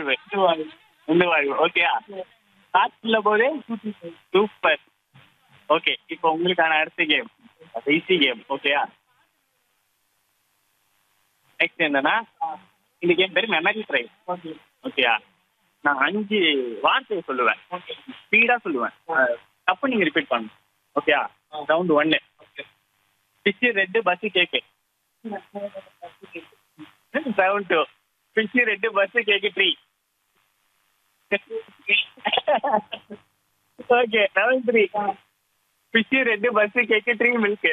வாழ்வு உண்டு வாழ்வு ஓகேயா காற்றுல போதே சூப்பர் ஓகே இப்போ உங்களுக்கான அடுத்த கேம் ஈஸி கேம் ஓகேயா நெக்ஸ்ட் என்னன்னா இந்த கேம் பேர் மெமரி ட்ரை ஓகேயா நான் அஞ்சு வார்த்தையை சொல்லுவேன் ஸ்பீடா சொல்லுவேன் தப்பு நீங்க ரிப்பீட் பண்ணணும் ஓகேயா ரவுண்ட் ஒன்னு fish red bus cake round two fish red bus cake three okay round three fish red bus cake three milk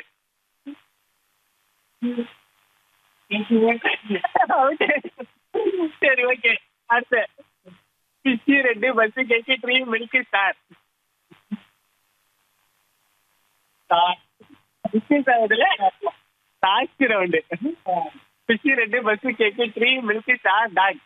சரி ஓகே அடுத்து fish red bus cake three milk star last round fish red bus cake three milk star dog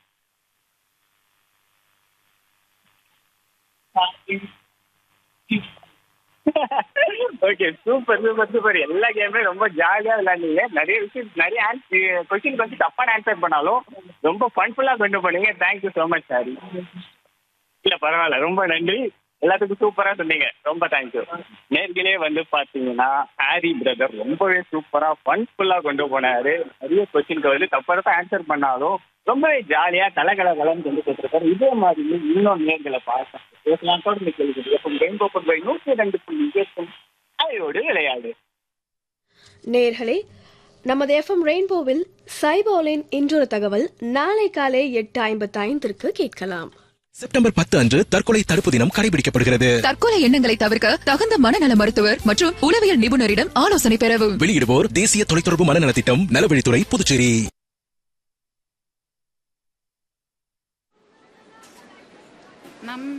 okay super super super எல்லா கேமுமே ரொம்ப ஜாலியா விளையாண்டீங்க நிறைய விஷயம் நிறைய answer question வந்து தப்பான ஆன்சர் பண்ணாலும் ரொம்ப ஃபன்ஃபுல்லா கொண்டு போனீங்க தேங்க்யூ ஸோ மச் சாரி இல்ல பரவாயில்ல ரொம்ப நன்றி எல்லாத்துக்கும் சூப்பரா சொன்னீங்க ரொம்ப தேங்க்யூ நேர்களே வந்து பாத்தீங்கன்னா ஹாரி பிரதர் ரொம்பவே சூப்பரா ஃபன்ஃபுல்லா கொண்டு போனாரு நிறைய கொஸ்டினுக்கு வந்து தப்பா ஆன்சர் பண்ணாலும் ரொம்பவே ஜாலியா கலகல கலன்னு கொண்டு போட்டிருக்காரு இதே மாதிரி இன்னும் நேர்களை பார்த்தேன் பேசலாம் தொடர்ந்து கேள்வி எப்போ ரெயின்போ பை நூற்றி ரெண்டு புள்ளி எட்டு அதையோடு விளையாடு நேர்களே நமது எஃப்எம் ரெயின்போவில் சைபோலின் இன்றொரு தகவல் நாளை காலை எட்டு ஐம்பத்தி ஐந்திற்கு கேட்கலாம் செப்டம்பர் பத்து அன்று தற்கொலை தடுப்பு தினம் கடைபிடிக்கப்படுகிறது தற்கொலை எண்ணங்களை தவிர்க்க தகுந்த மனநல மருத்துவர் மற்றும் உளவியல் நிபுணரிடம் ஆலோசனை பெறவும் வெளியிடுவோர் தேசிய தொலைத்தொடர்பு மனநல திட்டம் நலவழித்துறை புதுச்சேரி நம்